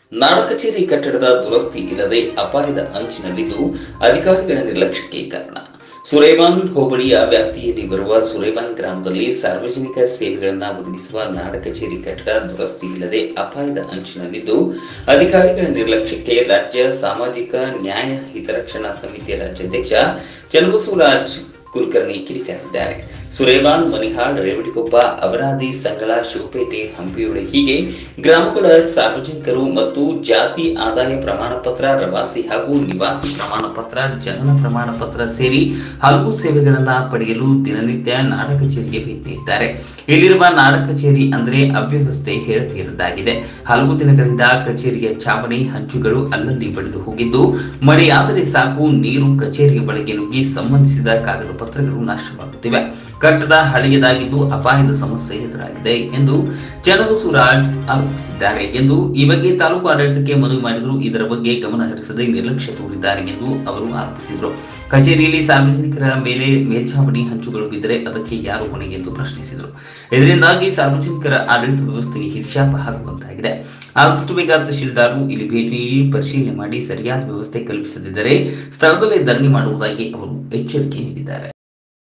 ನಾಡ ಕಚೇರಿ ಕಟ್ಟಡದ ದುರಸ್ತಿ ಇಲ್ಲದೆ ಅಪಾಯದ ಅಂಚಿನಲ್ಲಿದ್ದು ಅಧಿಕಾರಿಗಳ ನಿರ್ಲಕ್ಷ್ಯಕ್ಕೆ ಕಾರಣ ಸುರೇಬಾನ್ ಹೋಬಳಿಯ ವ್ಯಾಪ್ತಿಯಲ್ಲಿ ಬರುವ ಸುರೇಬಾನ್ ಗ್ರಾಮದಲ್ಲಿ ಸಾರ್ವಜನಿಕ ಸೇವೆಗಳನ್ನು ಒದಗಿಸುವ ನಾಡ ಕಚೇರಿ ಕಟ್ಟಡ ದುರಸ್ತಿ ಇಲ್ಲದೆ ಅಪಾಯದ ಅಂಚಿನಲ್ಲಿದ್ದು ಅಧಿಕಾರಿಗಳ ನಿರ್ಲಕ್ಷ್ಯಕ್ಕೆ ರಾಜ್ಯ ಸಾಮಾಜಿಕ ನ್ಯಾಯ ಹಿತರಕ್ಷಣಾ ಸಮಿತಿಯ ರಾಜ್ಯಾಧ್ಯಕ್ಷ ಚನ್ನಬಸವರಾಜ್ ಕುಲಕರ್ಣಿ ಕಿಡಿಕಾರಿದ್ದಾರೆ ಸುರೇಬಾನ್ ಮನಿಹಾಳ್ ರೇವಡಿಕೊಪ್ಪ ಅವರಾದಿ ಸಂಗಳ ಶಿವಪೇಟೆ ಹಂಪಿಯೋಳಿ ಹೀಗೆ ಗ್ರಾಮಗಳ ಸಾರ್ವಜನಿಕರು ಮತ್ತು ಜಾತಿ ಆದಾಯ ಪ್ರಮಾಣ ಪತ್ರ ರವಾಸಿ ಹಾಗೂ ನಿವಾಸಿ ಪ್ರಮಾಣ ಪತ್ರ ಜನನ ಪ್ರಮಾಣ ಪತ್ರ ಸೇರಿ ಹಲವು ಸೇವೆಗಳನ್ನ ಪಡೆಯಲು ದಿನನಿತ್ಯ ನಾಡ ಕಚೇರಿಗೆ ಭೇಟಿ ನೀಡ್ತಾರೆ ಇಲ್ಲಿರುವ ನಾಡ ಕಚೇರಿ ಅಂದ್ರೆ ಅವ್ಯವಸ್ಥೆ ಹೇಳತೀರದಾಗಿದೆ ಹಲವು ದಿನಗಳಿಂದ ಕಚೇರಿಯ ಚಾವಣಿ ಹಂಚುಗಳು ಅಲ್ಲಲ್ಲಿ ಬಡಿದು ಹೋಗಿದ್ದು ಮಳೆಯಾದರೆ ಸಾಕು ನೀರು ಕಚೇರಿಯ ಒಳಗೆ ನುಗ್ಗಿ ಸಂಬಂಧಿಸಿದ ಕಾಗದ ಪತ್ರಗಳು ನಾಶವಾಗುತ್ತಿವೆ ಕಟ್ಟಡ ಹಳೆಯದಾಗಿದ್ದು ಅಪಾಯದ ಸಮಸ್ಯೆ ಎದುರಾಗಿದೆ ಎಂದು ಚನ್ನಬಸವರಾಜ್ ಆರೋಪಿಸಿದ್ದಾರೆ ಎಂದು ಈ ಬಗ್ಗೆ ತಾಲೂಕು ಆಡಳಿತಕ್ಕೆ ಮನವಿ ಮಾಡಿದ್ರು ಇದರ ಬಗ್ಗೆ ಗಮನ ಹರಿಸದೆ ನಿರ್ಲಕ್ಷ್ಯ ತೋರಿದ್ದಾರೆ ಎಂದು ಅವರು ಆರೋಪಿಸಿದರು ಕಚೇರಿಯಲ್ಲಿ ಸಾರ್ವಜನಿಕರ ಮೇಲೆ ಮೇಲ್ಛಾವಣಿ ಹಂಚುಗಳು ಬಿದ್ದರೆ ಅದಕ್ಕೆ ಯಾರು ಹೊಣೆ ಎಂದು ಪ್ರಶ್ನಿಸಿದರು ಇದರಿಂದಾಗಿ ಸಾರ್ವಜನಿಕರ ಆಡಳಿತ ವ್ಯವಸ್ಥೆಗೆ ಹಿಡಿಶಾಪ ಆಗುವಂತಾಗಿದೆ ಆದಷ್ಟು ಬೇಗ ತಹಶೀಲ್ದಾರರು ಇಲ್ಲಿ ಭೇಟಿ ನೀಡಿ ಪರಿಶೀಲನೆ ಮಾಡಿ ಸರಿಯಾದ ವ್ಯವಸ್ಥೆ ಕಲ್ಪಿಸದಿದ್ದರೆ ಸ್ಥಳದಲ್ಲೇ ಧರಣಿ ಮಾಡುವುದಾಗಿ ಅವರು ಎಚ್ಚರಿಕೆ ನೀಡಿದ್ದಾರೆ